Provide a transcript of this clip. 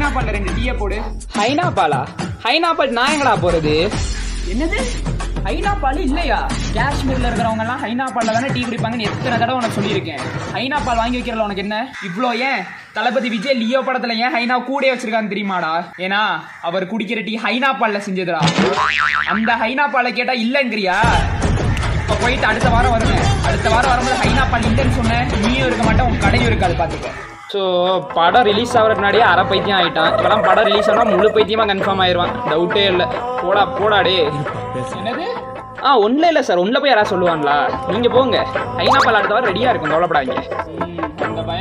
ஹைனாபால்ல ரெண்டு டீயை போடு ஹைனாபாலா ஹைனாபால் நான் எங்கடா போறது என்னது ஹைனாபால் இல்லையா காஷ்மீர்ல இருக்கிறவங்க எல்லாம் ஹைனாபால்ல தானே டீ குடிப்பாங்கன்னு எத்தனை தடவை உனக்கு சொல்லியிருக்கேன் ஹைனாபால் வாங்கி வைக்கிறதுல உனக்கு என்ன இவ்ளோ ஏன் தளபதி விஜய் லியோ படத்துல ஏன் ஹைனா கூடயே வச்சிருக்கான்னு தெரியுமாடா ஏன்னா அவர் குடிக்கிற டீ ஹைனாபால்ல செஞ்சதுடா அந்த ஹைனாபாலை கேட்டா இல்லங்கிறியா இப்ப போயிட்டு அடுத்த வாரம் வருவேன் அடுத்த வாரம் வரும்போது ஹைனாபால் இல்லைன்னு சொன்னேன் நீயும் இருக்க மாட்டேன் உன் கடையும் இருக்காது பாத்துக்க ஸோ படம் ரிலீஸ் ஆகிறதுக்கு முன்னாடியே அரை பைத்தியம் ஆயிட்டான் இப்போலாம் படம் ரிலீஸ் ஆனால் முழு பைத்தியமா கன்ஃபார்ம் ஆயிடுவான் டவுட்டே இல்லை போடா போடா டே என்னது ஆ ஒன்றும் இல்லை சார் ஒன்றில் போய் யாராவது சொல்லுவாங்களா நீங்கள் போங்க ஹைனாபால் அடுத்த வாரம் ரெடியாக இருக்கும் கவலைப்படாதீங்க ம், அந்த பயம்